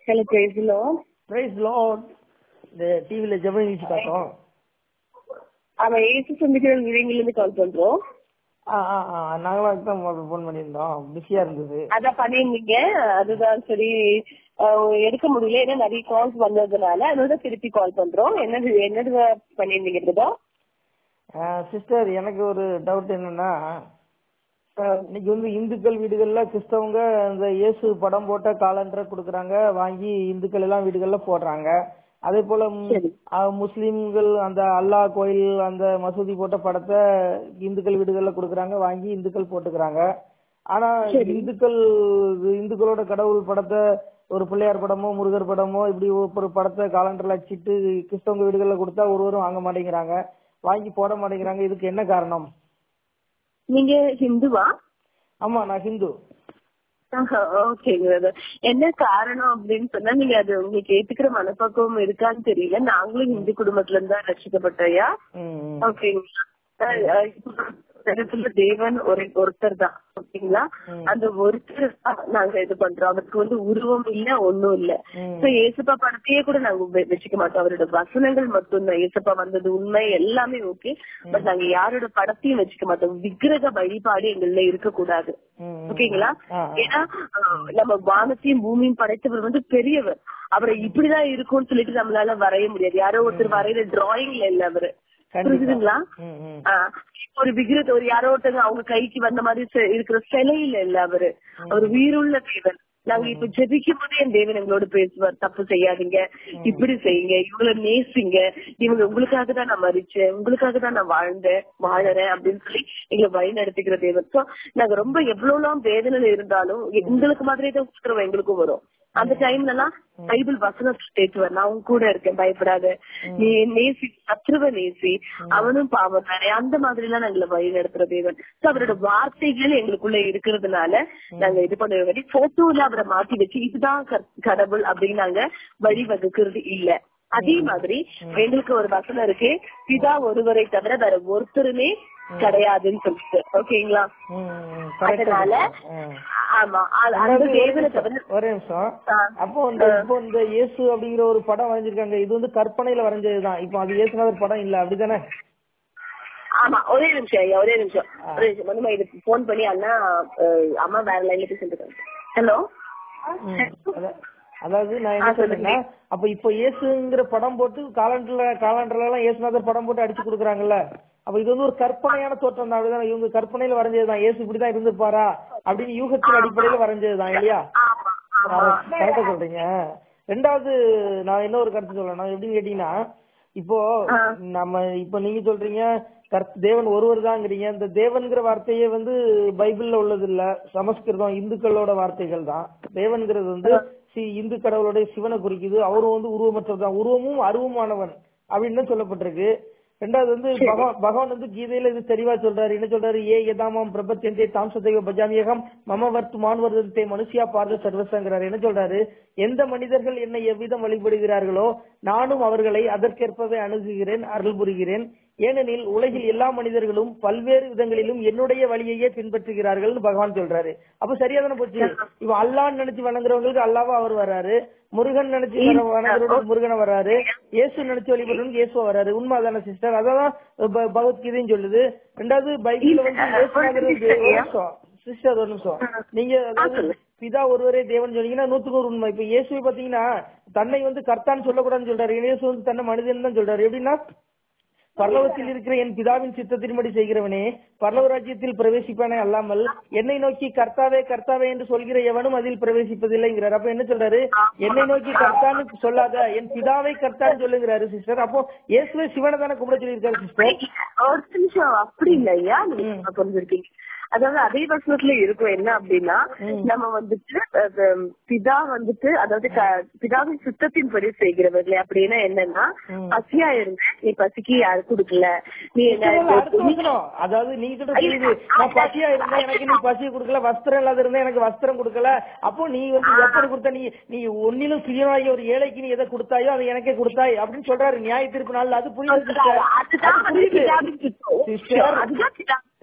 Hello பேசலோ price Lord இந்த டிவில ஜெப நிகழ்ச்சி பார்த்தோம் அவன் ஏசு சந்திக்கிற விரைவில் இருந்து கால் பண்றோம் ஆ ஆ ஆ நாங்களும் அதுக்கு தான் ஃபோன் பண்ணியிருந்தோம் பிஸியா இருந்தது அதான் பண்ணிருந்தீங்க அதுதான் சரி அஹ், எடுக்க முடியல ஏன்னா நிறைய கால்ஸ் வந்ததுனால அதனால திருப்பி கால் பண்றோம் என்னது என்னது பண்ணிருந்தீங்க பிரதா சிஸ்டர் எனக்கு ஒரு டவுட் என்னன்னா இன்னைக்கு வந்து இந்துக்கள் வீடுகள்ல கிறிஸ்தவங்க இந்த இயேசு படம் போட்ட காலண்டரை கொடுக்குறாங்க வாங்கி இந்துக்கள் எல்லாம் வீடுகள்ல போடுறாங்க அதே போல ம், சரி. அஹ், முஸ்லிம்கள் அந்த அல்லாஹ் கோயில் அந்த மசூதி போட்ட படத்தை இந்துக்கள் வீடுகள்ல கொடுக்குறாங்க வாங்கி இந்துக்கள் போட்டுக்கிறாங்க ஆனா இந்துக்கள் இந்துக்களோட கடவுள் படத்தை ஒரு பிள்ளையார் படமோ முருகர் படமோ இப்படி ஒரு படத்தை காலண்டர்ல அச்சிட்டு கிறிஸ்தவங்க வீடுகள்ல கொடுத்தா ஒருவரும் வாங்க மாட்டேங்கிறாங்க வாங்கி போட மாட்டேங்கிறாங்க இதுக்கு என்ன காரணம் நீங்க ஹிந்துவா ஆமா நான் ஹிந்து ஓகேங்க என்ன காரணம் அப்படின்னு சொன்னா நீங்க அது உங்களுக்கு ஏத்துக்கிற மனப்பக்குவம் இருக்கான்னு தெரியல நாங்களும் ஹிந்து குடும்பத்துல இருந்து தான் ரசிக்கப்பட்டோயா ம், ம். ஓகேங்களா அஹ் அஹ் இப்ப உலகத்துல தேவன் ஒரு ஒருத்தர் தான் ஓகேங்களா அந்த ஒருத்தர் தான் நாங்க இது பண்றோம் அவருக்கு வந்து உருவம் இல்ல ஒண்ணும் இல்ல ம். சோ ஏசப்பா படத்தையே கூட நாங்க வெ- வச்சுக்க மாட்டோம் அவரோட வசனங்கள் மட்டும்தான் ஏசப்பா வந்தது உண்மை எல்லாமே ஓகே பட் நாங்க யாரோட படத்தையும் வச்சுக்க மாட்டோம் விக்கிரக வழிபாடு எங்கள்ல இருக்கக்கூடாது ம், ம். ஓகேங்களா ஆ, ஆ. ஏன்னா அஹ், நம்ம வானத்தையும் பூமியும் படைத்தவர் வந்து பெரியவர் அவரை இப்படிதான் இருக்கும்னு சொல்லிட்டு நம்மளால வரைய முடியாது யாரோ ஒருத்தர் வரைகிற டிராயிங்ல இல்ல அவரு கண்டிப்பா. புரிஞ்சுதுங்களா ம், ம். ஆஹ் இப்ப ஒரு விக்கிரத்தை ஒரு யாரோ ஒருத்தங்க அவங்க கைக்கு வந்த மாதிரி செ- இருக்கிற சிலையில இல்ல அவரு அவர் உயிருள்ள தேவன் நாங்க இப்ப ஜெபிக்கும் போதே என் தேவன் எங்களோட பேசுவார் தப்பு செய்யாதீங்க இப்படி செய்யுங்க இவங்கள நேசிங்க இவங்க உங்களுக்காக தான் நான் மறிச்சேன் உங்களுக்காக தான் நான் வாழ்ந்தேன் வாழறேன் அப்படின்னு சொல்லி எங்களை வழி நடத்திக்கிற தேவன் சோ நாங்க ரொம்ப எவ்வளவுலாம் வேதனையில இருந்தாலும் எங்களுக்கு மாதிரியே தான் உத்தரவு எங்களுக்கும் வரும் அந்த டைம்ல எல்லாம் பைபிள் வசனம் கேட்டுவர் நான் உன் கூட இருக்கேன் பயப்படாத நீ நேசி சத்ருவ நேசி அவனும் பாவம் தானே அந்த மாதிரி எல்லாம் நாங்களை வழி நடத்துற தேவன் So, அவரோட வார்த்தைகள் எங்களுக்குள்ள இருக்கிறதுனால நாங்க இது பண்ண வேண்டி போட்டோல அவரை மாத்தி வச்சு இதுதான் கர்- கடவுள் அப்படின்னு நாங்க வழி வகுக்கிறது இல்ல அதே மாதிரி எங்களுக்கு ஒரு வசனம் இருக்கு பிதா ஒருவரை தவிர வேற ஒருத்தருமே கிடையாதுன்னு சொல்லிட்டு ஓகேங்களா ம், ம். correct ஆ அதனால சொன்னீங்க. ம். ஆமா அது- அந்த அதாவது ஒரு தேவனை நிமிஷம், தவிர ஒரே நிமிஷம் ஆ. அப்போ இந்த இப்போ இந்த இயேசு அப்படிங்கிற ஒரு படம் வரைஞ்சிருக்காங்க இது வந்து கற்பனையில வரைஞ்சதுதான் இப்போ அது இயேசுநாதர் படம் இல்ல அப்படிதானே ஆமா ஒரே நிமிஷம் ஐயா ஒரே நிமிஷம் ஒரே நிமிஷம் வந்து இதுக்கு போன் பண்ணி அண்ணா அஹ், அம்மா வேற லைன்ல பேசிட்டு ஹலோ ம். அத- அதாவது நான் என்ன சொல்றேன்னா அப்ப இப்போ இயேசுங்கிற படம் போட்டு காலண்டர்ல காலண்டர்ல எல்லாம் இயேசுநாதர் படம் போட்டு அடிச்சு கொடுக்குறாங்கல்ல அப்ப இது வந்து ஒரு கற்பனையான தோற்றம் தான் அப்படிதானே இவங்க கற்பனையில வரைஞ்சதுதான் இயேசு இப்படிதான் இருந்திருப்பாரா அப்படின்னு யூகத்தின் அடிப்படையில வரைஞ்சதுதான் இல்லையா ஆமா ஆமா கரெக்டா சொல்றீங்க ரெண்டாவது நான் என்ன ஒரு கருத்து சொல்லணும் எப்படின்னு கேட்டீங்கன்னா இப்போ நம்ம இப்ப நீங்க சொல்றீங்க கர்த்- தேவன் ஒருவர் தாங்கிறீங்க இந்த தேவன்கிற வார்த்தையே வந்து பைபிள்ல உள்ளது இல்ல சமஸ்கிருதம் இந்துக்களோட வார்த்தைகள் தான் தேவன்கிறது வந்து சி- இந்து கடவுளுடைய சிவனை குறிக்குது அவரும் வந்து உருவமற்றதான் உருவமும் அருவமானவன் அப்படின்னு தான் சொல்லப்பட்டிருக்கு ரெண்டாவது வந்து பகவான் பகவான் வந்து கீதையில இது தெளிவா சொல்றாரு என்ன சொல்றாரு ஏ யதாமாம் பிரபத்தியந்தே தாம் சதைவ பஜாமியகம் மம வர்த்து மான்வர்தத்தை மனுஷியா பார்த்த சர்வசங்கிறார் என்ன சொல்றாரு எந்த மனிதர்கள் என்னை எவ்விதம் வழிபடுகிறார்களோ நானும் அவர்களை அதற்கேற்பவே அணுகுகிறேன் அருள் புரிகிறேன் ஏனெனில் உலகில் எல்லா மனிதர்களும் பல்வேறு விதங்களிலும் என்னுடைய வழியையே பின்பற்றுகிறார்கள் பகவான் சொல்றாரு அப்ப சரியா தானே போச்சு இப்ப அல்லான்னு நினைச்சு வணங்குறவங்களுக்கு அல்லாவா அவர் வர்றாரு முருகன் நினைச்சு வர- வணங்குறவங்களுக்கு முருகனை வர்றாரு இயேசு நினைச்சு வழிபடுறவங்களுக்கு இயேசுவா வர்றாரு உண்மை தானே சிஸ்டர் அதான் ப- பகவத்கீதையும் சொல்லுது ரெண்டாவது பைபிள்ல வந்து இயேசுநாதர் வந்து- ஒரு நிமிஷம் சிஸ்டர் ஒரு நிமிஷம் நீங்க அதாவது பிதா ஒருவரே தேவன் சொன்னீங்கன்னா நூத்துக்கு ஒரு உண்மை இப்ப இயேசுவை பாத்தீங்கன்னா தன்னை வந்து கர்த்தான்னு சொல்லக்கூடாதுன்னு சொல்றாரு இயேசு வந்து தன்னை மனிதன் தான் சொல்றாரு எப்படின்னா பரலோகத்தில் இருக்கிற என் பிதாவின் சித்தத்தின்படி செய்கிறவனே பரலோக ராஜ்யத்தில் பிரவேசிப்பானே அல்லாமல் என்னை நோக்கி கர்த்தாவே கர்த்தாவே என்று சொல்கிற எவனும் அதில் பிரவேசிப்பதில்லைங்கிறார் அப்ப என்ன சொல்றாரு என்னை நோக்கி கர்த்தான்னு சொல்லாத என் பிதாவை கர்த்தான்னு சொல்லுங்கிறாரு சிஸ்டர் அப்போ இயேசுவே சிவனை தானே கும்பிட சொல்லியிருக்காரு சிஸ்டர் ஒரு நிமிஷம் அப்படி இல்ல ஐயா நீங்க தப்பா புரிஞ்சிருக்கீங்க அதாவது அதே வசனத்துல இருக்கும் என்ன அப்படின்னா நம்ம வந்துட்டு அது, பிதா வந்துட்டு அதாவது க- பிதாவின் சுத்தத்தின்படி செய்கிறவர்களே அப்படின்னா என்னன்னா பசியா இருந்த நீ பசிக்கு யாரு குடுக்கல நீ என்ன அடுத்த வசனம் அதாவது நீங்க சொல்ற புரியுது நான் பசியா இருந்தா எனக்கு நீ பசி கொடுக்கல வஸ்திரம் இல்லாத இருந்தா எனக்கு வஸ்திரம் கொடுக்கல அப்போ நீ வந்து எப்படி கொடுத்த நீ நீ ஒன்னிலும் சிறியனாகிய ஒரு ஏழைக்கு நீ எதை கொடுத்தாயோ அதை எனக்கே கொடுத்தாய் அப்படின்னு சொல்றாரு நியாய தீர்ப்பு நாள்ல அது புரியுது சிஸ்டர் அதுதான் அது புரியுது பிதாவின் சுத்தம். சிஸ்டர் அதுதான் பிதாவின்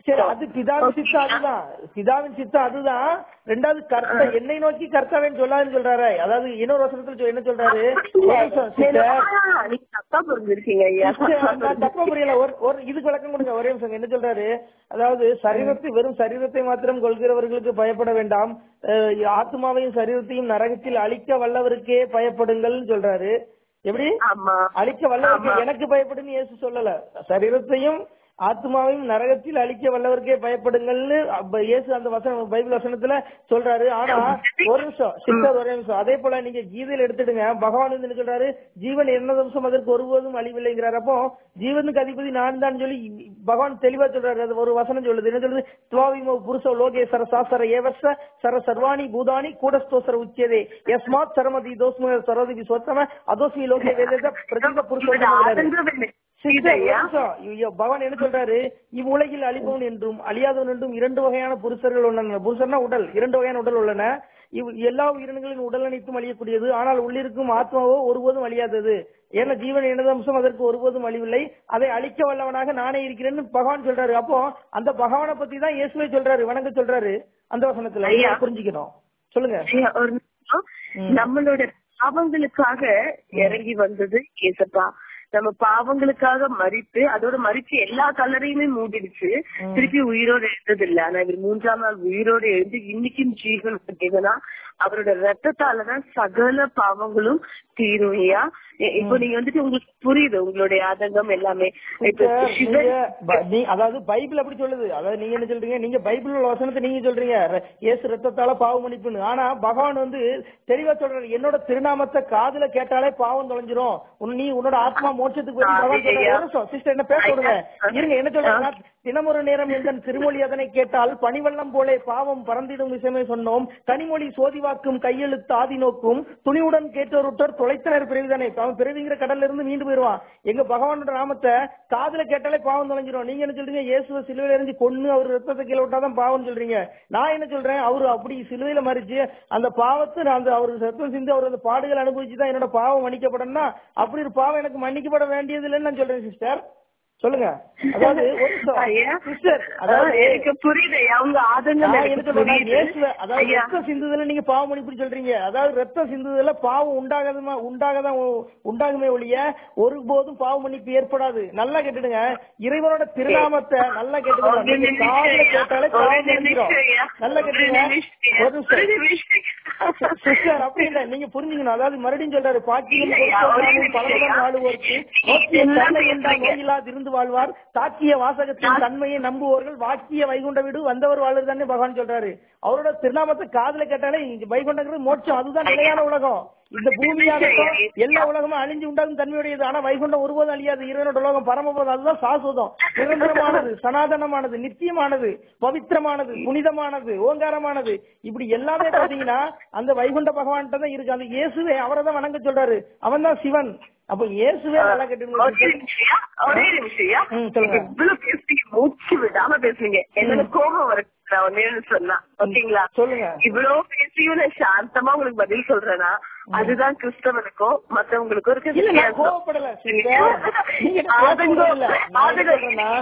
சரி அது பிதாவின் சித்தம் அதுதான் பிதாவின் சித்தம் அதுதான் ரெண்டாவது கர்த்தா என்னை நோக்கி கர்த்தாவேன்னு சொல்லாதுன்னு சொல்றாரு அதாவது இன்னொரு வசனத்துல சொ- என்ன சொல்றாரு ஒரு நிமிஷம், sister. ஆ, நீங்க தப்பா புரிஞ்சிருக்கீங்க ஐயா sister, நான் தப்பா புரியல ஒரு ஒரு இதுக்கு விளக்கம் கொடுங்க ஒரே நிமிஷம் என்ன சொல்றாரு அதாவது சரீரத்தை வெறும் சரீரத்தை மாத்திரம் கொள்கிறவர்களுக்கு பயப்பட வேண்டாம் அஹ், ஆத்மாவையும் சரீரத்தையும் நரகத்தில் அழிக்க வல்லவருக்கே பயப்படுங்கள்னு சொல்றாரு எப்படி ஆமா அழிக்க வல்லவருக்கு எனக்கு பயப்படுன்னு இயேசு சொல்லல சரீரத்தையும் ஆத்மாவையும் நரகத்தில் அழிக்க வல்லவருக்கே பயப்படுங்கள்னு அப்ப இயேசு அந்த வசனம் பைபிள் வசனத்துல சொல்றாரு ஆனா ஒரு நிமிஷம் சிஸ்டர் ஒரே நிமிஷம் அதே போல நீங்க கீதையில எடுத்துடுங்க பகவான் வந்து என்ன சொல்றாரு ஜீவன் என்ன நிமிஷம் அதற்கு ஒருபோதும் அழிவில்லைங்கிறார் அப்போ ஜீவனுக்கு அதிபதி நான் தான் சொல்லி பகவான் தெளிவா சொல்றாரு அது ஒரு வசனம் சொல்லுது என்ன சொல்லுது துவாவிமோ புருஷ லோகேஸ்வர சாஸ்திர ஏவஸ்வ சர சர்வாணி பூதானி கூடஸ்தோசர உச்சியதே யஸ்மாத் சரமதி தோஸ்ம சரோதி சொத்தம அதோஸ்மி லோகே வேதேத பிரதிப புருஷோத்தம சிஸ்டர், ஒரு நிமிஷம். ஐயோ, பகவான் என்ன சொல்றாரு இவ்வுலகில் அழிப்பவன் என்றும் அழியாதவன் என்றும் இரண்டு வகையான புருஷர்கள் உள்ளன புருஷர்னா உடல் இரண்டு வகையான உடல் உள்ளன இவ் எல்லா உயிரினங்களின் உடல் அனைத்தும் அழியக்கூடியது ஆனால் உள்ளிருக்கும் ஆத்மாவோ ஒருபோதும் அழியாதது ஏன்னா ஜீவன் எனது அம்சம் அதற்கு ஒருபோதும் அழிவில்லை அதை அழிக்க வல்லவனாக நானே இருக்கிறேன்னு பகவான் சொல்றாரு அப்போ அந்த பகவானை பத்தி தான் இயேசுவே சொல்றாரு வணங்க சொல்றாரு அந்த வசனத்துல ஐயா. இதை புரிஞ்சுக்கணும் சொல்லுங்க ஐயா, ஒரு நிமிஷம். நம்மளோட பாவங்களுக்காக இறங்கி வந்தது ஏசப்பா நம்ம பாவங்களுக்காக மறித்து அதோட மறிச்சு எல்லா கல்லறையுமே மூடிடுச்சு திருப்பி உயிரோட எழுந்தது இல்ல ஆனா இவர் மூன்றாம் நாள் உயிரோட எழுந்து இன்னைக்கும் ஜீவன் பார்த்தீங்கன்னா அவரோட ரத்தத்தாலதான் சகல பாவங்களும் தீரும் ஐயா இ- இப்போ நீங்க வந்துட்டு உங்களுக்கு புரியுது உங்களுடைய ஆதங்கம் எல்லாமே இப்போ சிஸ்டர், சிவன் நீங்க ப- நீ- அதாவது பைபிள் அப்படி சொல்லுது அதாவது நீங்க என்ன சொல்றீங்க நீங்க பைபிள் உள்ள வசனத்தை நீங்க சொல்றீங்க ர- இயேசு ரத்தத்தால பாவம் மன்னிப்புன்னு ஆனா பகவான் வந்து தெளிவா சொல்றாரு என்னோட திருநாமத்தை காதுல கேட்டாலே பாவம் தொலைஞ்சிரும் உன் நீ உன்னோட ஆத்மா மோட்சத்துக்கு வரும் பகவான் சொல்றாரு சிஸ்டர் என்ன பேச விடுங்க இருங்க என்ன சொல்றாங்க தினமொரு நேரம் எந்தன் திருமொழி அதனை கேட்டால் பனிவெள்ளம் போலே பாவம் பறந்திடும் விஷயமே சொன்னோம் கனிமொழி சோதிவாக்கும் கையெழுத்து ஆதி நோக்கும் துணிவுடன் கேட்டோருட்டர் தொலைத்தனர் பிறவிதானே அவன் பிறவிங்கிற கடல்ல இருந்து மீண்டு போயிருவான் எங்க பகவானோட நாமத்தை காதுல கேட்டாலே பாவம் தொலைஞ்சிரும் நீங்க என்ன சொல்றீங்க இயேசுவ சிலுவையில இருந்து கொன்னு அவர் ரத்தத்தை கீழே விட்டாதான் பாவம் சொல்றீங்க நான் என்ன சொல்றேன் அவரு அப்படி சிலுவையில மறிச்சு அந்த பாவத்தை நான் அந்த அவர் ரத்தம் சிந்து அவர் அந்த பாடுகள் அனுபவிச்சு தான் என்னோட பாவம் மன்னிக்கப்படணும்னா அப்படி ஒரு பாவம் எனக்கு மன்னிக்கப்பட வேண்டியது இல்லைன்னு நான் சொல்றேன் சிஸ்டர் சொல்லுங்க அதாவது ஒரு நிமிஷம். ஐயா, சிஸ்டர் அதாவது அதாவது எனக்கு புரியுது ஐயா உங்க ஆதங்கம் நான் எனக்கு என்ன சொல்றேன் புரியுது இயேசுவ அதாவது ஐயா ரத்தம் சிந்துதல நீங்க பாவம் மன்னிப்பு சொல்றீங்க அதாவது ரத்தம் சிந்துதல பாவம் உண்டாகாதுமா உண்டாகதான் உ- உண்டாகுமே ஒழிய ஒருபோதும் பாவ மன்னிப்பு ஏற்படாது நல்லா கேட்டுடுங்க இறைவனோட திருநாமத்தை நல்லா கேட்டுடுங்க ஒரு நீங்க நிமிஷம் காதுல ஐயா. கேட்டாலே ஒரு பாவம் மன்னிக்கிறோம் நிமிஷம் ஐயா. நல்லா ஒரு கேட்டுடுங்க நிமிஷம் ஐயா. ஒரு ஒரு நிமிஷம் நிமிஷம். சிஸ்டர் அப்படி இல்ல நீங்க புரிஞ்சுக்கணும் அதாவது மறுபடியும் சொல்றாரு பாக்கியம் இல்லையா, ஒரே பொருத்தமும் நிமிஷம் பலமுடன் ஐயா. வாழுவோருக்கு நீங்க நோக்கிய என்ன தன்மை என்றால் பேசுறீங்க? நோயில்லாது இருந்து வாழ்வார் தாக்கிய வாசகத்தின் தன்மையை நம்புவோர்கள் வாக்கிய வைகுண்ட வீடு வந்தவர் வாழ்றதுதானே பகவான் சொல்றாரு அவரோட திருநாமத்தை காதுல கேட்டாலே இங்க வைகுண்டங்கிறது மோட்சம் அதுதான் நிலையான உலகம் இந்த பூமியாகட்டும் எல்லா உலகமும் அழிஞ்சு உண்டாகும் தன்மையுடையது ஆனா வைகுண்டம் ஒருபோதும் அழியாது இறைவனோட உலகம் பரமபோதம் அதுதான் சாஸ்வதம் நிரந்தரமானது சனாதனமானது நித்தியமானது பவித்திரமானது புனிதமானது ஓங்காரமானது இப்படி எல்லாமே பாத்தீங்கன்னா அந்த வைகுண்ட பகவான்கிட்ட தான் இருக்கு அந்த இயேசுவே அவரை தான் வணங்க சொல்றாரு அவன் தான் சிவன் அப்ப இயேசுவே நல்லா ஒரே கேட்டு நிமிஷம் ஐயா. ஒரே நிமிஷம் ஐயா. ம், சொல்லுங்க. இவ்வளவு பேசுறீங்க மூச்சு விடாம பேசுறீங்க என்னோட கோபம் வருது நான் ஒன்னே ஒண்ணு சொன்னா ஓகேங்களா சொல்லுங்க இவ்வளவு பேசியும் நான் சாந்தமா உங்களுக்கு பதில் சொல்றேன்னா அதுதான் கிறிஸ்தவனுக்கும் மத்தவங்களுக்கும் இருக்க இல்ல நான் வித்தியாசம். கோவப்படல sister. நீங்க என்ன ஆதங்கம், கோவப்படல. நான் என்ன ஆதங்கம். சொல்றேன்னா,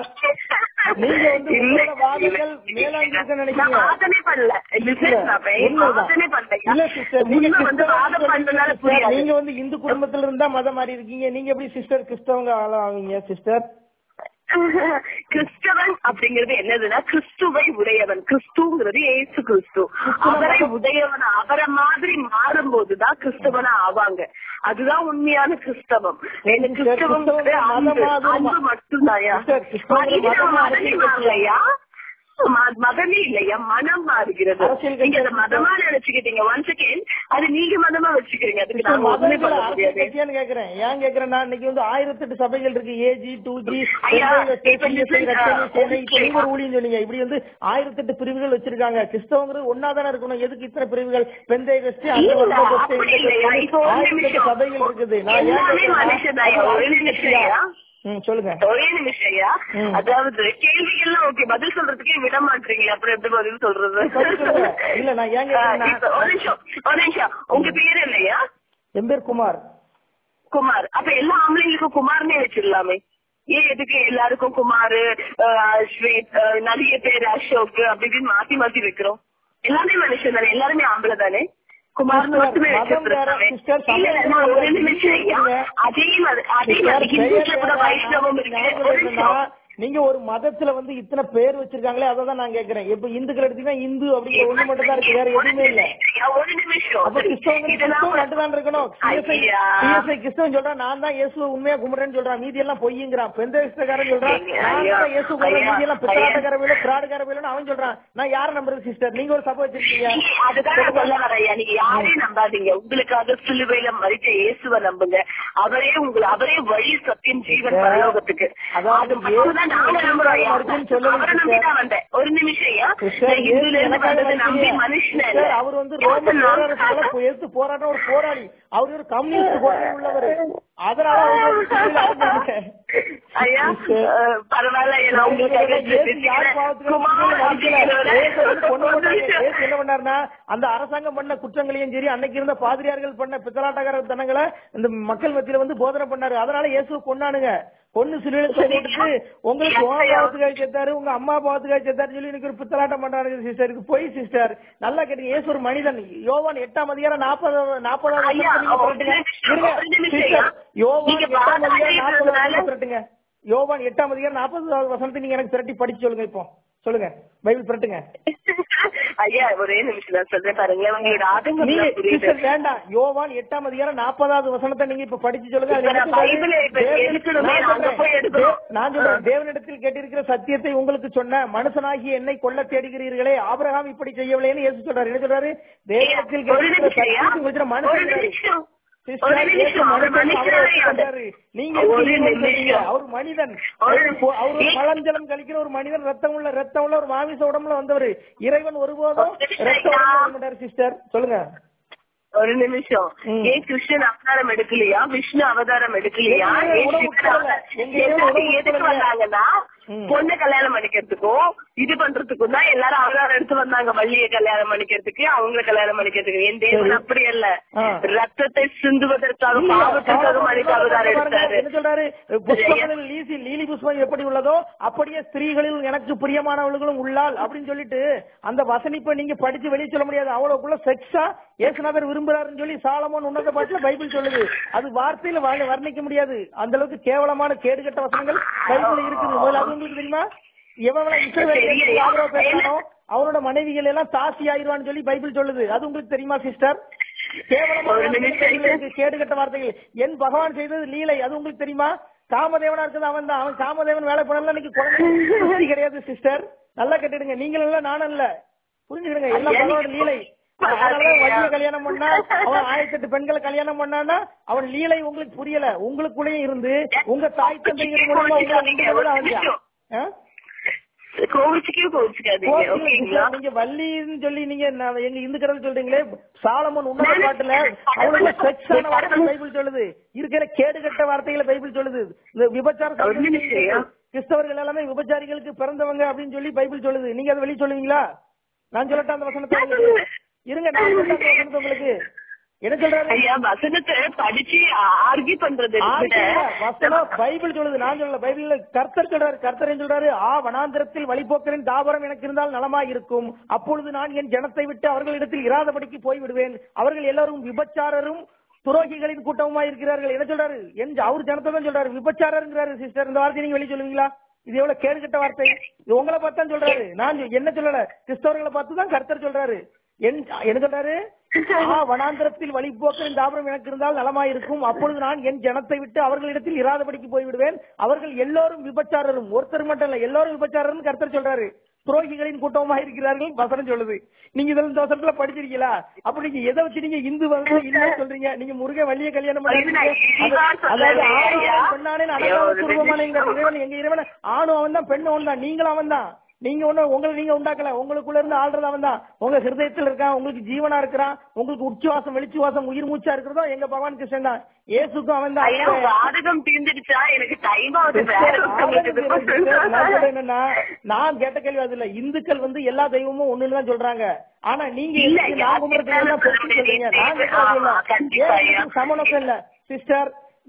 நீங்க வந்து இல்ல, உங்களோட வாதங்கள் இல்ல. மேலாண்மை இருக்குன்னு நான் நினைக்கிறீங்க. வாதமே பண்ணல Listen, இல்ல, நான் பே- உண்மைதான். வாதமே பண்ணல. இல்ல sister, நீங்க உண்மை வந்து கிறிஸ்தவ வாதம் பண்றதுனால sister, புரியாது. நீங்க வந்து இந்து குடும்பத்துல இருந்தா மதம் மாறி இருக்கீங்க நீங்க எப்படி சிஸ்டர் கிறிஸ்தவங்க ஆளாவீங்க சிஸ்டர் கிறிஸ்தவன் அப்படிங்கிறது என்னதுன்னா கிறிஸ்துவை உடையவன் கிறிஸ்துங்கிறது ஏசு கிறிஸ்து அவரை உடையவன் அவரை மாதிரி மாறும்போதுதான் கிறிஸ்தவனா ஆவாங்க அதுதான் உண்மையான கிறிஸ்தவம் ஏன்னா சரி, கிறிஸ்தவங்கிறது கிறிஸ்தவம் அன்பு மதமாவது அன்பு மட்டும்தான்யா சரி, கிறிஸ்தவம் இது நம்ம மதமா மதமே அரசியல் மாறலையா ம- மதமே இல்லையா மனம் மாறுகிறது அரசியல் நீங்க கட்சி அதை மதமா நினைச்சுக்கிட்டீங்க ஒன் செகண்ட் அது நீங்க மதமா வச்சுக்கிறீங்க அதுக்கு நாம ஒண்ணுமே மதங்கள் பண்ண அரசியல் முடியாது கட்சியான்னு கேக்குறேன் ஏன் கேக்குறேன்னா இன்னைக்கு வந்து ஆயிரத்தி எட்டு சபைகள் இருக்கு ஏஜி டூ ஜி ஐயா, இப்ப listen, இப்ப நீங்க ஒரு ஊழியம் சொன்னீங்க இப்படி வந்து ஆயிரத்தி எட்டு பிரிவுகள் வச்சிருக்காங்க கிறிஸ்தவங்கிறது ஒன்னாதானே இருக்கணும் எதுக்கு இத்தனை பிரிவுகள் பெந்தை வெஸ்ட் அந்த இல்ல, வர்க்க வெஸ்ட், அப்படி இந்த இல்லையா? வெஸ்ட், இப்போ ஒரு ஆயிரத்தி எட்டு நிமிஷம். சபைகள் இருக்குது நான் ஏன் எல்லாமே கேக்குறேன்னா, மனுஷன்தாயா, அது ஒரு அரசியல் நிமிஷம் கட்சியா? ஐயா. ம், சொல்லுங்க ஒரே நிமிஷம் ஐயா ம். அதாவது கேள்விகள்லாம் ஓகே பதில் சொல்றதுக்கே விட மாட்டீங்களா அப்புறம் எப்படி பதில் சொல்றது பதில் சொல்லுங்க. இல்ல, நான் ஏன் கேக்குறேன்னா- ஆ, இப்ப ஒரு நிமிஷம் ஒரு நிமிஷம் உங்க பேர் இல்லையா என் பேர் குமார் குமார் அப்ப எல்லா ஆம்பளைங்களுக்கும் குமார்னே வச்சிடலாமே ஏன் எதுக்கு எல்லாருக்கும் குமாரு அஹ், ஸ்வேத் அஹ், நிறைய பேர் அசோக் அப்படி இப்படின்னு மாத்தி மாத்தி வைக்கிறோம் எல்லாமே மனுஷன் தானே எல்லாருமே ஆம்பளை தானே குமார்னு Sister, மட்டுமே மதம் வேற, வச்சிருக்காங்க sister, இல்ல இல்ல, சமயம் நான் ஒரு வேற, நிமிஷம் ஐயா இல்ல. அதே மாதிரி அதே Sister, மாதிரி ஹிந்துஸ்ல கூட பெயர் வைஷ்ணவம் வேற, இருக்கு நான் ஒரு சொல்றது நிமிஷம் என்னன்னா, நீங்க ஒரு மதத்துல வந்து இத்தனை பேர் வச்சிருக்காங்களே அதை தான் நான் கேக்குறேன் இப்ப இந்துக்கள் எடுத்தீங்கன்னா இந்து அப்படிங்கிற ஒண்ணு மட்டும் தான் இருக்கு வேற எதுவுமே இல்ல ஐயா, ஒரு நிமிஷம் அப்ப கிறிஸ்தவங்க இதெல்லாம் கிறிஸ்தவம் மட்டும் தான் இருக்கணும் சிஎஸ்ஐ ஐயா. சிஎஸ்ஐ கிறிஸ்தவன் சொல்றான் நான் தான் இயேசுவை உண்மையா கும்பிடுறேன்னு சொல்றான் மீதி எல்லாம் பொய்யுங்கிறான் பெந்தேஸ்தக்காரன் சொல்றான் ஐயா, நான் ஐயா, தான் இயேசு கும்பிடுறேன் ஐயா, மீதி எல்லாம் பித்தலாட்டக்கார வேலை பிராடுக்கார வேலைன்னு அவன் சொல்றான் நான் யாரை நம்புறது சிஸ்டர் நீங்க ஒரு சபை வச்சிருக்கீங்க அதுதான் நான் சொல்ல வரேன் நீங்க யாரையும் நம்பாதீங்க உங்களுக்காக சிலுவையில மறிச்ச இயேசுவை நம்புங்க அவரே உங்களை அவரே வழி சத்தியம் ஜீவன் Sister, பரலோகத்துக்கு அதாவது அது மட்டும்தான் நாங்க இயேசு நம்புறோம் ஐயா. மறுப்புன்னு சொல்லல அவரை sister. நம்பிதான் வந்தேன் ஒரு நிமிஷம் ஐயா சிஸ்டர், நான் இயேசு இந்துல இருந்து எனக்காக வந்தது நம்பி மறிக்கலையே. மனுஷன் சிஸ்டர், அவர் வந்து ரோம பேரரசுகளை எதிர்த்து போராடுற ஒரு போராளி அவர் ஒரு கம்யூனிஸ்ட் கொள்கை உள்ளவர் அதனால அவர் வந்து சிலுவையில அறைஞ்சாங்க. ஐயா சிஸ்டர், அஹ், பரவாயில்ல ஐயா, நான் உங்களுக்காக இயேசு யார் பாவத்துக்கு குமார் மறிக்கல? அப்படிங்கிறவரை- இயேசு வந்து கொண்டு ஒரு போட்டாங்க. நிமிஷம். இயேசு என்ன பண்ணாருன்னா அந்த அரசாங்கம் பண்ண குற்றங்களையும் சரி அன்னைக்கு இருந்த பாதிரியார்கள் பண்ண பித்தலாட்டக்கார தனங்களை இந்த மக்கள் மத்தியில வந்து போதனை பண்ணாரு அதனால இயேசுவை கொண்டானுங்க பொண்ணு சிலுவையில போட்டுட்டு உங்களுக்கு உன் பாவத்துக்காக செத்தாரு உங்க அம்மா பாவத்துக்காக செத்தாரு சொல்லி இன்னைக்கு ஒரு பித்தலாட்டம் பண்றாரு சிஸ்டர் இது போய் சிஸ்டர் நல்லா கேட்டீங்க இயேசு ஒரு மனிதன் யோவான் எட்டாம் அதிகாரம் நாற்பது நாற்பதாவது ஐயா, வசனத்தை நீங்க ஒரு புரட்டுங்க. நிமிஷம், இருங்க, ஒரு நிமிஷம் சிஸ்டர், ஐயா. யோவான் நீங்க எட்டாம் அதிகாரம் பாருங்க, நாற்பதாவது இதனால- வசனத்தை புரட்டுங்க யோவான் எட்டாம் அதிகாரம் நாற்பதாவது வசனத்தை நீங்க எனக்கு திரட்டி படிச்சு சொல்லுங்க இப்போ சொல்லுங்க பைபிள் புரட்டுங்க ஐயா ஒரே நிமிஷம் நான் சொல்றேன் பாருங்களேன் உங்களோட ஆதங்கம் நீங்க எல்லாம் புரியுது சிஸ்டர் வேண்டாம் யோவான் எட்டாம் அதிகாரம் நாற்பதாவது வசனத்தை நீங்க இப்ப படிச்சு சொல்லுங்க அதுல இப்ப நான் என்ன சொல்றாரு? பைபிளை இப்ப தேவன் எடுக்கணுமே, நான் நான் அங்க போய் சொல்றேன். எடுக்கணும். தே- நான் சொல்றேன் தேவனிடத்தில் கேட்டிருக்கிற சத்தியத்தை உங்களுக்கு சொன்ன மனுஷனாகி என்னை கொல்ல தேடுகிறீர்களே ஆபிரகாம் இப்படி செய்யவில்லைன்னு இயேசு சொல்றாரு என்ன சொல்றாரு தேவனிடத்தில் ஒரு கேட்டிருக்கிற நிமிஷம் ஐயா. சத்தியத்தை உங்களுக்கு சொன்ன மனுஷன் ஒரு சொல்றாரு. நிமிஷம். சிஸ்டர், ஒரு இயேசு நிமிஷம். அவர் மனுஷன், அவரை மனுஷனாவே ஒத்துக்கொண்டாரு. நீங்க ஒரு எப்படி நிமிஷம். சொல்றீங்க? அவர் மனிதன் ஒரு அவர் போ- அவர் ஒரு நிமிஷம். மலஞ்சலம் கழிக்கிற ஒரு மனிதன் ரத்தம் உள்ள ரத்தம் உள்ள ஒரு மாமிச உடம்புல வந்தவர் இறைவன் ஒருபோதும் ஒரு நிமிஷம் ரத்த ஐயா. உடம்புல வர மாட்டார் சிஸ்டர் சொல்லுங்க ஒரு நிமிஷம் ம். ஏன் கிருஷ்ணன் அவதாரம் எடுக்கலையா விஷ்ணு அவதாரம் எடுக்கலையா எங்க ஏன் உணவு சிவன் உட்கொள்ளல. அவதாரம் எங்க உணவு எல்லாரும் எதுக்கு உட்கொள்ளல. வந்தாங்கன்னா ம். பொண்ணை கல்யாணம் பண்ணிக்கிறதுக்கும் இது பண்றதுக்கும் தான் எல்லாரும் அவதாரம் எடுத்து வந்தாங்க வள்ளிய கல்யாணம் பண்ணிக்கிறதுக்கு அவங்கள கல்யாணம் பண்ணிக்கிறதுக்கு என் தேவன் சரி. அப்படி அல்ல ஆ. ரத்தத்தை சிந்துவதற்காக இல்ல, பாவத்துக்காக பாவம் மனித அவதாரம் பாருங்க, எடுத்தாரு என்ன சொல்றாரு புஷ்பங்களில் லீசி லீலி புஷ்பம் எப்படி உள்ளதோ அப்படியே ஸ்திரீகளில் எனக்கு பிரியமானவர்களும் உள்ளாள் அப்படின்னு சொல்லிட்டு அந்த வசனிப்பை நீங்க படிச்சு வெளியே சொல்ல முடியாது அவ்வளவுக்குள்ள செக்ஸா ஏசுநாதர் விரும்புறாருன்னு சொல்லி சாலமோன் உன்னத பாட்டுல பைபிள் சொல்லுது அது வார்த்தையில வ- வர்ணிக்க முடியாது அந்த அளவுக்கு கேவலமான கேடுகட்ட வசனங்கள் பைபிள் இருக்குது முதல்ல அது உங்களுக்கு தெரியுமா எவ்வளவு இஸ்ரவேல் ஆதரவு பேசுறானோ அவனோட மனைவிகள் எல்லாம் தாசி ஆயிருவான்னு சொல்லி பைபிள் சொல்லுது அது உங்களுக்கு தெரியுமா சிஸ்டர் கேவலமான ஒரு நிமிஷம் வார்த்தைகள் இருக்கு, கேடுகட்ட வார்த்தைகள் என் பகவான் செய்தது லீலை அது உங்களுக்கு தெரியுமா காமதேவனா இருக்கிறது அவன் தான் அவன் காமதேவன் வேலை பண்ணல இன்னைக்கு குழந்தை புத்தி கிடையாது சிஸ்டர் நல்லா கேட்டுடுங்க நீங்கள் இல்ல நானும் இல்ல புரிஞ்சுக்கிடுங்க எல்லாம் பகவானோட லீலை அதனாலதான் வள்ளிய கல்யாணம் பண்ணா அவன் ஆயிரத்தி எட்டு பெண்களை கல்யாணம் பண்ணான்னா அவன் லீலை உங்களுக்கு புரியல உங்களுக்குள்ளேயே இருந்து உங்க தாய் தந்தைகள் மூலமா உங்களை உண்டு பண்ணது அவன் தான். ஆ? கோவிச்சுக்கே கோவிச்சுக்காதீங்க கோவிலுக்கு ஓகேங்களா நீங்க வள்ளின்னு சொல்லி நீங்க நான் எங்க இந்து கடவுள் சொல்றீங்களே சாலமன் உன்னத பாட்டுல அவ்வளவு செக்ஸான வார்த்தை பைபிள் சொல்லுது இருக்கிற கேடுகட்ட வார்த்தைகளை பைபிள் சொல்லுது இந்த விபச்சார ஒரு நிமிஷம். கிறிஸ்தவர்கள் எல்லாமே விபச்சாரிகளுக்கு பிறந்தவங்க அப்படின்னு சொல்லி பைபிள் சொல்லுது நீங்க அதை வெளியே சொல்லுவீங்களா நான் சொல்லட்டா அந்த வசனத்தை உங்களுக்கு? இருங்க நான் சொல்லட்டா அந்த வசனத்தை உங்களுக்கு என்ன சொல்றாரு ஐயா வசனத்தை படிச்சு ஆர்கி பண்றது ஆர்கியூ இல்ல, வசனம் பைபிள் சொல்லுது நான் சொல்லல பைபிள்ல கர்த்தர் சொல்றாரு கர்த்தர் என்ன சொல்றாரு ஆ வனாந்திரத்தில் வழிபோக்கரின் தாபரம் எனக்கு இருந்தால் நலமாய் இருக்கும் அப்பொழுது நான் என் ஜனத்தை விட்டு அவர்களிடத்தில் இராதபடிக்கு போய் விடுவேன் அவர்கள் எல்லாரும் விபச்சாரரும் துரோகிகளின் கூட்டமுமா இருக்கிறார்கள் என்ன சொல்றாரு என் அவர் ஜனத்தை தான் சொல்றாரு விபச்சாரங்கிறாரு சிஸ்டர் இந்த வார்த்தையை நீங்க வெளியே சொல்லுவீங்களா இது எவ்வளவு கேடுகட்ட வார்த்தை இது உங்களை பார்த்து தான் சொல்றாரு நான் சொ- என்ன சொல்லல கிறிஸ்தவர்களை பார்த்து தான் கர்த்தர் சொல்றாரு என்- என்ன சொல்றாரு ஆ வனாந்திரத்தில் வழிபோக்கரின் தாபரம் எனக்கு இருந்தால் நலமாயிருக்கும் அப்பொழுது நான் என் ஜனத்தை விட்டு அவர்களிடத்தில் இராதபடிக்கு போய்விடுவேன் அவர்கள் எல்லோரும் விபச்சாரரும் ஒருத்தர் மட்டும் இல்ல எல்லாரும் விபச்சாரரும் கர்த்தர் சொல்றாரு துரோகிகளின் கூட்டமா இருக்கிறார்கள் வசனம் சொல்லுது நீங்க இதெல்லாம் இந்த வசனத்துல படிச்சிருக்கீங்களா அப்ப நீங்க எதை வச்சு நீங்க இந்து வந்து இல்ல சொல்றீங்க நீங்க முருகன் வள்ளிய கல்யாணம் இது நான் பண்ணீங்க இழிவா அதாவது சொல்லலையே ஆணவன் ஐயா. பெண்ணானே ஐயோ, அழகான ஒரு சுரூபமான எங்க நிமிஷம். இறைவன் எங்க இறைவன் ஆணும் அவன் தான் பெண்ணும் அவன் தான் நீங்களும் அவன் தான் நீங்க ஒண்ணு உங்களை நீங்க உண்டாக்கல உங்களுக்குள்ள இருந்து ஆள்றது அவன் தான் உங்க ஹிருதயத்தில் இருக்கான் உங்களுக்கு ஜீவனா இருக்கிறான் உங்களுக்கு உச்சுவாசம் வெளிச்சுவாசம் உயிர் மூச்சா இருக்கிறதோ எங்க பகவான் கிருஷ்ணன் தான் ஏசுக்கும் அவன் தான் ஐயா வாதகம் தீர்ந்துடுச்சா எனக்கு டைம் ஆகுது வேற ஒருத்தவங்களுக்கு இது நான் சொல்றேன் பண்ணுங்க. என்னன்னா நான் கேட்ட கேள்வி அது இல்ல இந்துக்கள் வந்து எல்லா தெய்வமும் ஒண்ணுன்னு தான் சொல்றாங்க ஆனா நீங்க இல்ல, எதுக்கு நான் கும்பிடுற தெய்வம் தான் பெருசுன்னு சொல்றீங்க நான் கேட்டது இல்ல ஆமா, கண்டிப்பா, ஏன் ஐயா. இதுக்கு சமநோக்கம் இல்ல சிஸ்டர்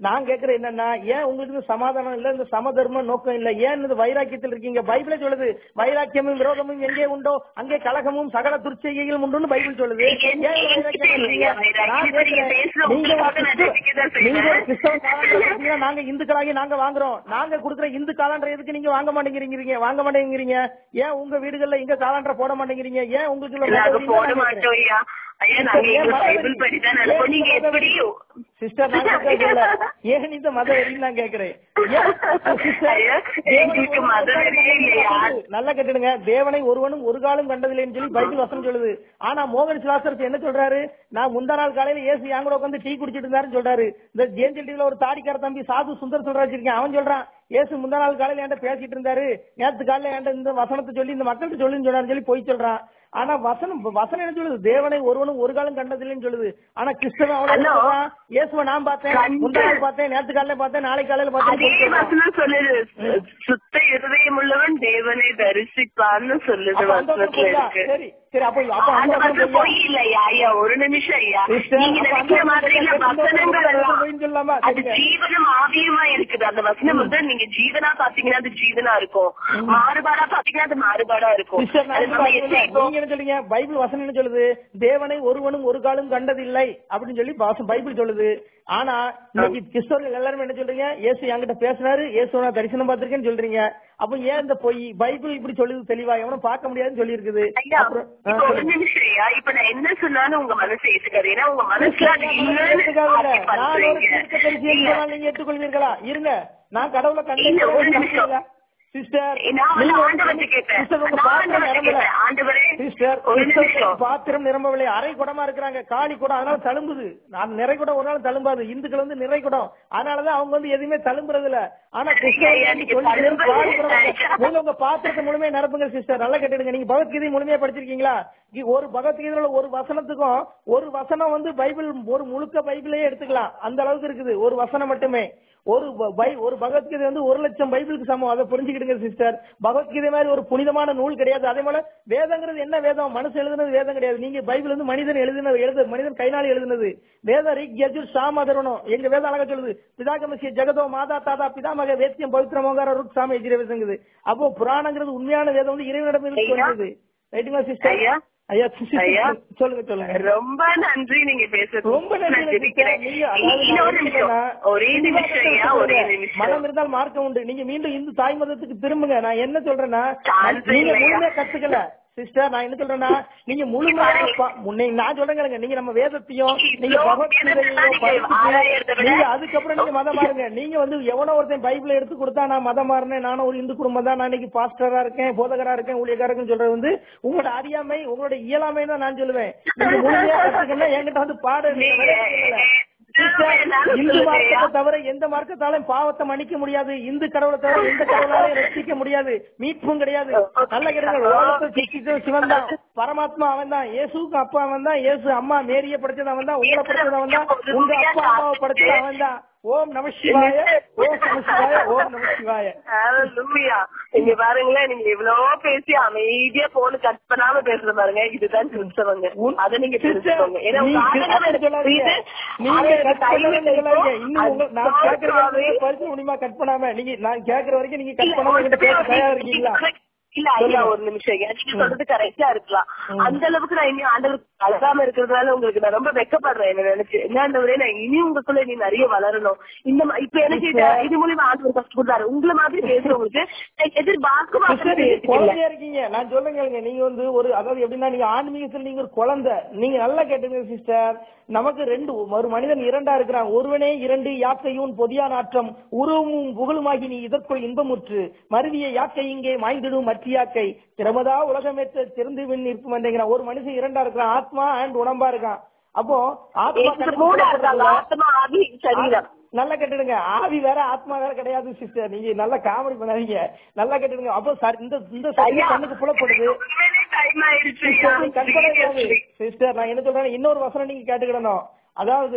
நான் கேக்குறேன் என்னன்னா ஏன் உங்களுக்கு இந்த சமாதானம் இல்ல இந்த சமதர்ம நோக்கம் இல்ல ஏன் இந்த வைராக்கியத்தில் இருக்கீங்க பைபிளே சொல்லுது வைராக்கியமும் விரோதமும் எங்கே உண்டோ அங்கே கலகமும் சகல துர்ச்செய்கைகளும் உண்டுன்னு பைபிள் சொல்லுது ஏன் இந்த வைராக்கியம் இருக்கீங்க? நான் கேக்குறேன், நீங்க ஒரு கிறிஸ்துவ- நீங்க ஒரு கிறிஸ்தவ காலண்டர் கொடுத்தீங்கன்னா நாங்க இந்துக்களாகி நாங்க வாங்குறோம் நாங்க கொடுக்குற இந்து காலண்டர் எதுக்கு நீங்க வாங்க மாட்டேங்கிறீங்க வாங்க மாட்டேங்கிறீங்க ஏன் உங்க வீடுகள்ல இங்க காலண்டர் போட மாட்டேங்கிறீங்க ஏன் உங்களுக்கு இல்ல நாங்க மத போட வெறி நான் மாட்டோம் ஐயா ஐயா நாங்க எங்க பைபிள் படிதான் நடப்போம் நீங்க எப்படி சிஸ்டர் நான் கேட்கறதில்ல. ஏன் இந்த மத வெறின்னு நான் கேக்குறேன் ஏன் sister, ஐயா, எங்களுக்கு மத வெறியே இல்லையா? நல்லா கேட்டுடுங்க தேவனை ஒருவனும் ஒரு காலம் கண்டதில்லைன்னு சொல்லி பைபிள் வசனம் சொல்லுது ஆனா மோகன் சிலாசரத்து என்ன சொல்றாரு நான் முந்தா நாள் காலையில ஏசி என் கூட உட்காந்து டீ குடிச்சிட்டு இருந்தாருன்னு சொல்றாரு இந்த ஜேஞ்சல் டிவில ஒரு தாடிக்கார தம்பி சாது சுந்தர் சொல்றா வச்சிருக்கேன் அவன் சொல்றான் ஏசு முந்தா நாள் காலையில என்கிட்ட பேசிட்டு இருந்தாரு நேத்து காலையில என்கிட்ட இந்த வசனத்தை சொல்லி இந்த மக்கள்கிட்ட சொல்லுன்னு சொன்னாருன்னு சொல்லி போய் சொல்றான் ஆனா வசனம் வசனம் என்ன சொல்லுது தேவனை ஒருவனும் ஒரு காலம் கண்டதில்லைன்னு சொல்லுது ஆனா கிறிஸ்தவன் அவ்வளவு Hello? சொல்றான் இயேசுவை நான் பார்த்தேன் கண்டு- முந்தா நாள் பார்த்தேன் நேத்து காலையில பார்த்தேன் நாளை காலையில பார்த்தேன் அதே சொல்லி சொல்றான். வசனம் சொல்லுது சுத்த இருதயம் உள்ளவன் தேவனை தரிசிப்பான்னு சொல்லுது அப்ப அந்த வசனம் வசனத்துல பொய்யா? இருக்கு சரி சரி அப்ப அப்ப அந்த அந்த வசனம் வசனம் பொய்யா? பொய் இல்லையா ஐயா ஒரு நிமிஷம் ஐயா Sister, நீங்க அப்ப அந்த நினைக்கிற வசனம் மாதிரி இல்ல பொய்யா? வசனங்கள் எல்லாம் பொய்ன்னு சொல்லாமா? அது சரிங்க. ஜீவனும் ஆவியுமா இருக்குது அந்த வசனம் வந்து நீங்க ஜீவனா பாத்தீங்கன்னா அது ஜீவனா இருக்கும் மாறுபாடா பாத்தீங்கன்னா அது மாறுபாடா இருக்கும் சிஸ்டர், நான் அது என்ன நம்ம சொல்றேன்? எப்படி இப்போ- நீங்க என்ன சொல்றீங்க பைபிள் வசனம் என்ன சொல்லுது தேவனை ஒருவனும் ஒரு காலம் கண்டதில்லை அப்படின்னு சொல்லி வாசம் பைபிள் சொல்லுது ஆனா இன்னைக்கு கிறிஸ்தவர்கள் எல்லாரும் என்ன சொல்றீங்க இயேசு என்கிட்ட பேசினாரு இயேசு நான் தரிசனம் பார்த்திருக்கேன்னு சொல்றீங்க அப்ப ஏன் இந்த பொய் பைபிள் இப்படி சொல்லுது தெளிவா எவனும் பார்க்க முடியாதுன்னு சொல்லி இருக்குது ஐயா, அப்புறம் ஆ, இப்ப ஒரு சொல்லுங்க. நிமிஷம் ஐயா இப்ப நான் என்ன சொன்னாலும் உங்க மனசு ஏத்துக்காது ஏன்னா உங்க மனசுல அது இல்லைன்னு ஏத்துக்காதுல்ல. ஆக்கி நான் ஒரு பண்றீங்க. தீர்க்க தரிசியை இல்ல. சொன்னால் நீங்க ஏற்றுக்கொள்வீர்களா இருங்க நான் கடவுளை இல்ல, ஒரு நிமிஷம். கண்டேன் சிஸ்டர் நான் வந்து ஆண்டவர்கிட்ட கேட்பேன். சிஸ்டர் உங்க நான் பாத்திரம் ஆண்டவர்கிட்ட நிரம்பல கேட்பேன். ஆண்டவரே, சிஸ்டர் ஒரு சிஸ்டர், நிமிஷம். பாத்திரம் நிரம்பவில்லை அரை குடமா இருக்கிறாங்க காலி குடம் அதனால தழும்புது நான் நிறை குடம் ஒரு நாள் தழும்பாது இந்துக்கள் வந்து நிறை குடம் அதனாலதான் அவங்க வந்து எதுவுமே தழும்புறது இல்ல ஆனா கிறிஸ்தவர்கள் ஐயா, வந்து நீங்க சொல்லி தழும்புறது காலி குடம் இல்ல. முதல்ல உங்க பாத்திரத்தை முழுமையா நிரப்புங்க சிஸ்டர் நல்லா கேட்டுடுங்க நீங்க பகவத்கீதை முழுமையா படிச்சிருக்கீங்களா இ- ஒரு பகவத்கீதையில ஒரு வசனத்துக்கும் ஒரு வசனம் வந்து பைபிள் ஒரு முழுக்க பைபிளையே எடுத்துக்கலாம் அந்த அளவுக்கு இருக்குது ஒரு வசனம் மட்டுமே ஒரு ப- பை- ஒரு பகவத்கீதை வந்து ஒரு லட்சம் பைபிளுக்கு சமம் அதை புரிஞ்சுக்கிடுங்க சிஸ்டர் பகவத்கீதை மாதிரி ஒரு புனிதமான நூல் கிடையாது அதே போல வேதங்கிறது என்ன வேதம் மனசு எழுதுனது வேதம் கிடையாது நீங்க பைபிள் வந்து மனிதன் எழுதுனது எழுது மனிதன் கைனால எழுதுனது வேத ரிக் யஜுர் சாம தருணம் எங்க வேதம் அழகா சொல்லுது பிதாகமசிய ஜெகதோ மாதா தாதா பிதாமக வேத்தியம் பவித்திரமோகார ருக் சாம எஜிரவேசங்குது அப்போ புராணங்கிறது உண்மையான வேதம் வந்து இறைவனிடம் இருந்து ஐயா. வருது ரைட்டுங்களா சிஸ்டர் ஐயா. ஐயா sister, ஐயா. சொல்லுங்க சொல்லுங்க ரொம்ப நன்றி நீங்க பேசுறது ரொம்ப நன்றி நான் ஜெபிக்கிறேன். நீங்க அதாவது இன்னொரு நான் நிமிஷம் என்ன ஒரே நிமிஷம் ஐயா ஒரே மனம் நிமிஷம் இருந்தால் மார்க்கம் உண்டு நீங்க மீண்டும் இந்து தாய் மதத்துக்கு திரும்புங்க நான் என்ன சொல்றேன்னா Chance நீங்க இல்லையா? முழுமையா கத்துக்கல சிஸ்டர் நான் என்ன சொல்றேன்னா நீங்க முழுமையா பா- முன்னை நான் சொல்றேங்க நீங்க நம்ம வேதத்தையும் நீங்க இவ்வளவு பகவத்கீதையும் வேதத்தை படிச்சுட்டு ஆராயறதை விட- நீங்க அதுக்கப்புறம் நீங்க மதம் மாறுங்க நீங்க வந்து எவனோ ஒருத்தன் பைபிளை எடுத்து கொடுத்தா நான் மதம் மாறினேன் நானும் ஒரு இந்து குடும்பம் தான் நான் இன்னைக்கு பாஸ்டரா இருக்கேன் போதகரா இருக்கேன் ஊழியக்காரருக்குன்னு சொல்றது வந்து உங்களோட அறியாமை உங்களோட இயலாமை தான் நான் சொல்லுவேன் நீங்க முழுமையா கத்துக்கணும் என்கிட்ட வந்து பாடு நீங்க விளையாட்டு சொல்லல. சிஸ்டர், இந்து மார்க்கத்தை தவிர எந்த மார்க்கத்தாலும் பாவத்தை மன்னிக்க முடியாது இந்து கடவுளை தவிர எந்த கடவுளாலையும் ரசிக்க முடியாது மீட்பும் கிடையாது நல்ல கிடையாது உலகத்தை சிருஷ்டித்தது சிவன் தான் பரமாத்மா அவன் தான் இயேசுக்கு அப்பா அவன் தான் இயேசு அம்மா மேரிய படைச்சது அவன் தான் உங்களை படைச்சது அவன் தான் உங்க அப்பா அம்மாவை படைச்சது அவன் தான் ஓம் நம சிவாய ஓம் நம சிவாய ஓம் நம சிவாய Hallelujah. இங்க பாருங்களேன் நீங்க எவ்வளவோ பேசி அமைதியா போன கட் பண்ணாம பேசுற பாருங்க இதுதான் கிறிஸ்தவங்க உன்- அத நீங்க sister, தெரிஞ்சுக்கோங்க ஏன்னா நீ உங்க அப்படி ஆண்டவர் சொல்லாதீங்க. புரியுது. நீங்க ஆனா எனக்கு கட் time பண்ணவே இல்லை இப்போ. சொல்லாதீங்க. இன்னும் உங்க- நான் அது கேட்கிற sorry. வரைக்கும் பரிசு முடியுமா கட் பண்ணாம நீங்க நான் கேட்கிற வரைக்கும் நீங்க கட் இல்ல, பண்ணாம ஒரு என்கிட்ட பேச நிமிஷம் தயாரா இருக்கீங்களா இல்ல ஐயா சொல்லுங்க. ஒரு நிமிஷம் ஐயா நீங்க சொல்றது கரெக்டா இருக்கலாம் அந்த அளவுக்கு நான் இனி ஆண்டவர் அழகாம இருக்கிறதுனால உங்களுக்கு நான் ரொம்ப வெக்கப்படுறேன் என்ன நினைச்சு என்ன ஆண்டவரே நான் இனி உங்களுக்குள்ள நீ நிறைய வளரணும் இந்த மா- இப்ப எனக்கு இது இது மூலியமா ஆண்டவர் கஷ்டம் கொடுத்தாரு உங்களை மாதிரி பேசுறவங்களுக்கு நான் எதிர்பார்க்க Sister, மாட்டேன் நீங்க குழந்தையா இருக்கீங்க நான் சொல்லுங்க கேளுங்க. நீங்க வந்து ஒரு அதாவது எப்படின்னா நீங்க ஆன்மீகத்தில் நீங்க ஒரு குழந்தை நீங்க நல்லா கேட்டுங்க சிஸ்டர் நமக்கு ரெண்டு ஒரு மனிதன் இரண்டா இருக்கிறான் ஒருவனே இரண்டு யாக்கையும் பொதியா நாற்றம் உருவமும் புகழுமாகி நீ இதற்குள் இன்பமுற்று மருவிய யாக்கை இங்கே மாய்ந்திடும் மற்றியாக்கை திறமதா உலகமேற்ற திறந்து விண் இருக்கும் என்றேங்கிறான் ஒரு மனுஷன் இரண்டா இருக்கிறான் ஆத்மா அண்ட் உடம்பா இருக்கான் அப்போ ஆத்மா எனக்கு மூணு இருக்காங்க ஆத்மா ஆவி சரீரம் நல்லா கேட்டுடுங்க ஆவி வேற ஆத்மா வேற கிடையாது சிஸ்டர் நீங்க நல்லா காமெடி பண்ணாதீங்க நல்லா கேட்டுடுங்க அப்போ சரி, இந்த இந்த சரி கண்ணுக்கு புலப்படுது டைம் ஆயிடுச்சு சிஸ்டர், நீ கற்பனை கிடையாது. சிஸ்டர் நான் என்ன சொல்றேன் இன்னொரு வசனம் நீங்க கேட்டுக்கிடணும் அதாவது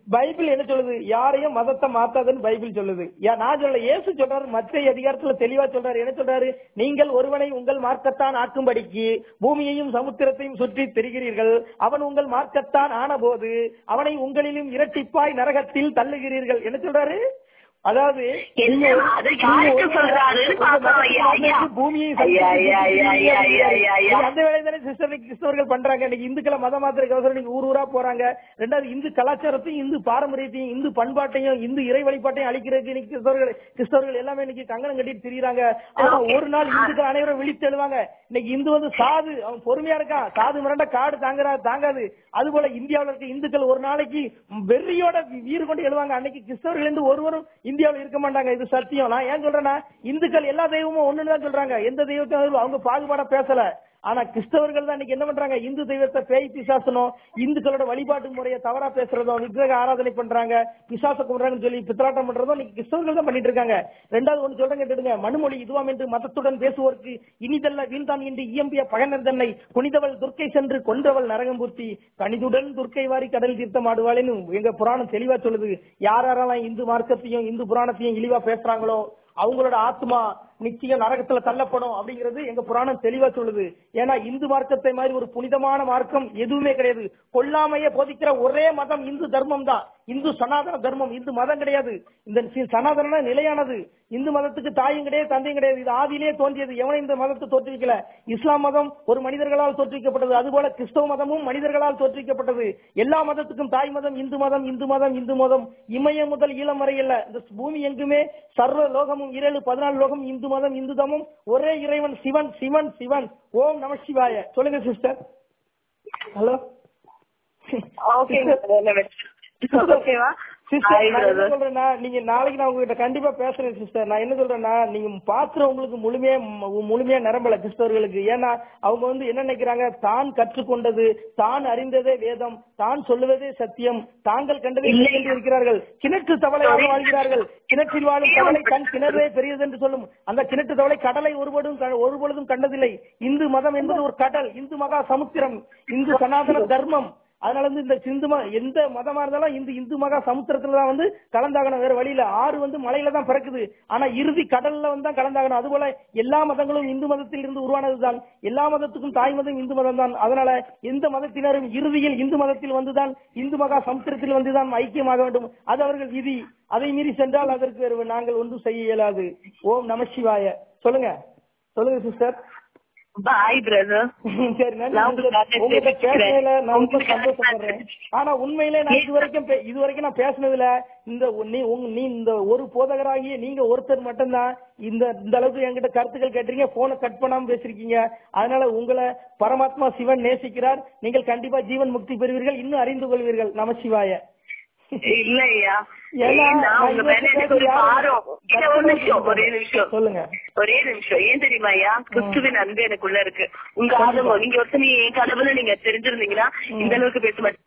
பைபிள் என்ன சொல்லுது யாரையும் மதத்தை மாத்தாதுன்னு பைபிள் சொல்லுது யா- நான் சொல்ல இயேசு சொல்றாரு மற்ற அதிகாரத்துல தெளிவா சொல்றாரு என்ன சொல்றாரு நீங்கள் ஒருவனை உங்கள் மார்க்கத்தான் ஆக்கும்படிக்கு பூமியையும் சமுத்திரத்தையும் சுற்றி திரிகிறீர்கள் அவன் உங்கள் மார்க்கத்தான் ஆனபோது அவனை உங்களிலும் இரட்டிப்பாய் நரகத்தில் தள்ளுகிறீர்கள் என்ன சொல்றாரு அதாவது என்ன? நீங்க ஒரு- அது நீங்க யாருக்கு ஒரு- சொல்றாருன்னு உங்க பார்ப்போம் ஐயா, மதத்தை ஐயா. பூமியை ஐயா, ஐயா, ஐயா, ஐயா, ஐயா, ஐயா, ஐயா. நீங்க அந்த வேலையை தானே சிஸ்டர் கிறிஸ்தவர்கள் பண்றாங்க இன்னைக்கு இந்துக்களை மதம் மாத்திரக்கு அவசரம் நீங்க ஊர் ஊரா போறாங்க ரெண்டாவது இந்து கலாச்சாரத்தையும் இந்து பாரம்பரியத்தையும் இந்து பண்பாட்டையும் இந்து இறை வழிபாட்டையும் அழிக்கிறதுக்கு இன்னைக்கு கிறிஸ்தவர்கள் கிறிஸ்தவர்கள் எல்லாமே இன்னைக்கு கங்கணம் கட்டிட்டு திரியுறாங்க ஆனா ஒரு நாள் இந்துக்கள் அனைவரும் விழித்து எழுவாங்க இன்னைக்கு இந்து வந்து சாது அவன் பொறுமையா இருக்கான் சாது மிரண்ட காடு தாங்குறா தாங்காது அது போல இந்தியாவுல இருக்க இந்துக்கள் ஒரு நாளைக்கு வெறியோட வீறு கொண்டு எழுவாங்க அன்னைக்கு கிறிஸ்தவர்கள் இருந்து ஒருவரும் இந்தியாவுல இருக்க மாட்டாங்க இது சத்தியம் நான் ஏன் சொல்றேன்னா இந்துக்கள் எல்லா தெய்வமும் ஒண்ணுன்னு தான் சொல்றாங்க எந்த தெய்வத்தையும் அவங்க பாகுபாடா பேசல ஆனா கிறிஸ்தவர்கள் தான் இன்னைக்கு என்ன பண்றாங்க இந்து தெய்வத்தை பேய் பிசாசனும் இந்துக்களோட வழிபாட்டு முறையை தவறா பேசுறதும் விக்கிரக ஆராதனை பண்றாங்க பிசாச கும்பிடுறாங்கன்னு சொல்லி பித்தலாட்டம் பண்றதும் இன்னைக்கு கிறிஸ்தவர்கள் தான் பண்ணிட்டு இருக்காங்க ரெண்டாவது ஒண்ணு சொல்றேன் கேட்டுடுங்க மனுமொழி இதுவாம் என்று மதத்துடன் பேசுவோருக்கு இனிதல்ல வீழ்தான் என்று இயம்பிய பகனர் தன்னை புனிதவள் துர்க்கை சென்று கொன்றவள் நரகம்பூர்த்தி கணிதுடன் துர்க்கை வாரி கடல் தீர்த்தம் ஆடுவாளேன்னு எங்க புராணம் தெளிவா சொல்லுது யார் யாரெல்லாம் இந்து மார்க்கத்தையும் இந்து புராணத்தையும் இழிவா பேசுறாங்களோ அவங்களோட ஆத்மா நிச்சயம் நரகத்துல தள்ளப்படும் அப்படிங்கிறது எங்க புராணம் தெளிவா சொல்லுது ஏன்னா இந்து மார்க்கத்தை மாதிரி ஒரு புனிதமான மார்க்கம் எதுவுமே கிடையாது கொல்லாமையே போதிக்கிற ஒரே மதம் இந்து தர்மம் தான் இந்து சனாதன தர்மம் இந்து மதம் கிடையாது இந்த சி- சனாதன நிலையானது இந்து மதத்துக்கு தாயும் கிடையாது தந்தையும் கிடையாது இது ஆதியிலேயே தோன்றியது எவனும் இந்த மதத்தை தோற்றுவிக்கல இஸ்லாம் மதம் ஒரு மனிதர்களால் தோற்றுவிக்கப்பட்டது அதுபோல கிறிஸ்தவ மதமும் மனிதர்களால் தோற்றுவிக்கப்பட்டது எல்லா மதத்துக்கும் தாய் மதம் இந்து மதம் இந்து மதம் இந்து மதம் இமயம் முதல் ஈழம் வரை இல்ல இந்த பூமி எங்குமே சர்வ லோகமும் இரேழு பதினாலு லோகம் இந்து மதம் இந்து தமம் ஒரே இறைவன் சிவன் சிவன் சிவன் ஓம் நம சிவாய சொல்லுங்க சிஸ்டர் ஹலோ ஓகேங்க ஓகேவா சிஸ்டர் Hi, நான் என்ன brother. சொல்றேன்னா நீங்க நாளைக்கு நான் உங்ககிட்ட கண்டிப்பா பேசுறேன் சிஸ்டர் நான் என்ன சொல்றேன்னா நீங்க பாத்திரம் உங்களுக்கு முழுமையா மு- முழுமையா நிரம்பல கிறிஸ்தவர்களுக்கு ஏன்னா அவங்க வந்து என்ன நினைக்கிறாங்க தான் கற்றுக்கொண்டது தான் அறிந்ததே வேதம் தான் சொல்லுவதே சத்தியம் தாங்கள் கண்டதே இல்லை. இல்லை என்று இருக்கிறார்கள் கிணற்று தவளையாக வாழ்கிறார்கள் கிணற்றில் வாழும் தவளை தன் கிணறே பெரியது என்று சொல்லும் அந்த கிணற்று தவளை கடலை ஒருபொழுதும் க- ஒருபொழுதும் கண்டதில்லை இந்து மதம் என்பது ஒரு கடல் இந்து மகா சமுத்திரம் இந்து சனாதன தர்மம் அதனால வந்து இந்த சிந்து ம- எந்த மதமா இருந்தாலும் இந்த இந்து மகா சமுத்திரத்துல தான் வந்து கலந்தாகணும் வேற வழியில ஆறு வந்து மலையில தான் பிறக்குது ஆனா இறுதி கடல்ல வந்து தான் கலந்தாகணும் அதுபோல எல்லா மதங்களும் இந்து மதத்தில் இருந்து உருவானதுதான் எல்லா மதத்துக்கும் தாய் மதம் இந்து மதம் தான் அதனால எந்த மதத்தினரும் இறுதியில் இந்து மதத்தில் வந்துதான் இந்து மகா சமுத்திரத்தில் வந்துதான் ஐக்கியமாக வேண்டும் அது அவர்கள் விதி அதை மீறி சென்றால் அதற்கு வேறு நாங்கள் ஒன்றும் செய்ய இயலாது ஓம் நமசிவாய சொல்லுங்க சொல்லுங்க சிஸ்டர் பாய் பிரதர் சரி நன்றி நான் sister. உங்களுக்கு உங்ககிட்ட தெரிவிச்சுக்கிறேன். பேசுனதுல நான் ரொம்ப உங்களுக்கு சந்தோஷப்படுறேன் ஆனா உண்மையிலே நான் இது வரைக்கும் பே- இது வரைக்கும் நான் பேசுனதுல இந்த ஒ- நீ உங்க நீ இந்த ஒரு போதகராகிய நீங்க ஒருத்தர் மட்டும்தான் இந்த இந்த அளவுக்கு என்கிட்ட கருத்துக்கள் கேட்டீங்க போனை கட் பண்ணாம பேசிருக்கீங்க அதனால உங்களை பரமாத்மா சிவன் நேசிக்கிறார் நீங்கள் கண்டிப்பா ஜீவன் முக்தி பெறுவீர்கள் இன்னும் அறிந்து கொள்வீர்கள் நமசிவாய இல்லையா ஏன்னா, ஏன்னா நான் உங்க இது மேல எனக்கு ஒரு யாரும் பாரம் இல்ல, ஒரு நிமிஷம் ஒரே நிமிஷம் சொல்லுங்க ஒரே நிமிஷம் ஏன் தெரியுமா ஐயா கிறிஸ்துவின் அன்பு எனக்குள்ள இருக்கு உங்க ஆதங்கம் நீங்க ஒருத்தர் என் கடவுளை நீங்க தெரிஞ்சிருந்தீங்கன்னா இந்த அளவுக்கு பேச மாட்டீங்க